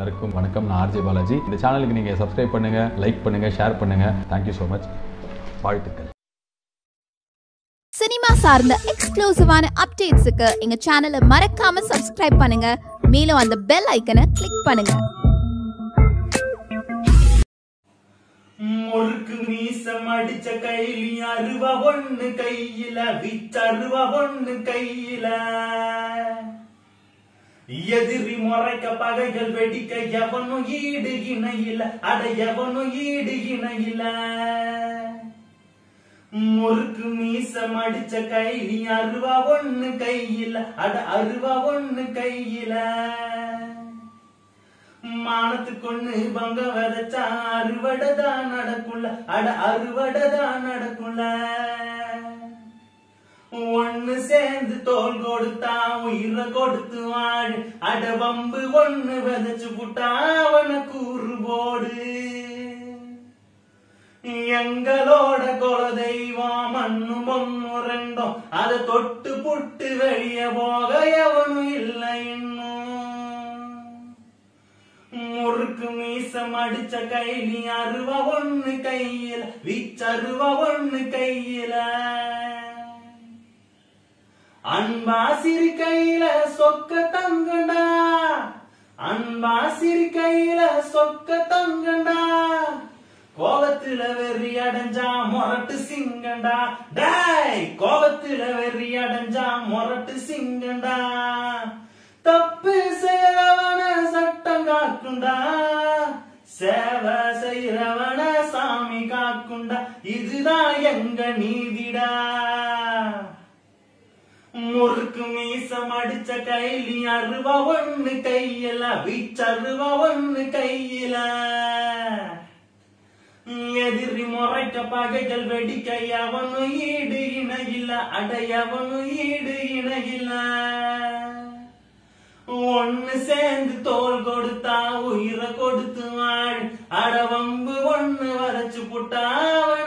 எல்லாருக்கும் வணக்கம் நான் ஆர்ஜே பாலாஜி இந்த சேனலுக்கு நீங்கள் சப்ஸ்கிரைப் பண்ணுங்கள் லைக் பண்ணுங்கள் ஷேர் பண்ணுங்கள் தேங்க்யூ ஸோ மச் வாழ்த்துக்கள் சினிமா சார்ந்த எக்ஸ்க்ளூசிவான அப்டேட்ஸுக்கு எங்க சேனலை மறக்காம சப்ஸ்கிரைப் பண்ணுங்க மேலும் அந்த பெல் ஐக்கனை கிளிக் பண்ணுங்க முறுக்கு மீசம் அடிச்ச கைலி அருவா ஒண்ணு கையில விச்சருவா ஒண்ணு கையில எதிரி முறைக்க பகைகள் வெடிக்க எவனும் ஈடு இணையில அட எவனும் ஈடு இணையில முறுக்கு மீசம் அடிச்ச கைலி அருவா ஒண்ணு கையில அட அருவா ஒண்ணு கையில மானத்துக்கொன்னு பங்க விதைச்சா அறுவடைதான் நடக்குள்ள அட அறுவடைதான் நடக்குள்ள ஒண்ணு சேர்ந்து தோல் கொடுத்தா உயிரை கொடுத்து வாழு அட வம்பு ஒண்ணு விதைச்சு புட்டா அவன கூறு போடு எங்களோட குலதெய்வம் மண்ணு பொண்ணு ரெண்டும் அதை தொட்டு புட்டு வெளிய போக எவனும் இல்லை இன்னும் முறுக்கு மீசம் அடிச்ச கைலி அருவா ஒண்ணு கையில விச்சருவா ஒண்ணு கையில அன்பா சிறு கையில சொக்க தங்கண்டா அன்பா சிறு கையில சொக்க தங்கண்டா கோபத்துல வெறி அடைஞ்சா மொரட்டு சிங்கண்டா டேய் கோபத்துல வெறி அடைஞ்சா மொரட்டு சிங்கண்டா தப்பு செய்யறவன சட்டம் காக்குண்டா சேவை செய்யறவன சாமி காக்குண்டா இதுதான் எங்க நீதிடா முறுக்கு மீசம் அடிச்ச கைலி அருவா ஒண்ணு கையில வீச்சருவா ஒண்ணு கையில எதிரி முறைக்க பகைகள் வெடிக்க எவனும் ஈடு இணையில அட எவனும் ஈடு இணையில ஒண்ணு சேர்ந்து தோல் கொடுத்தா உயிரை கொடுத்து வாழ் அடவம்பு ஒண்ணு வரைச்சு புட்டா அவன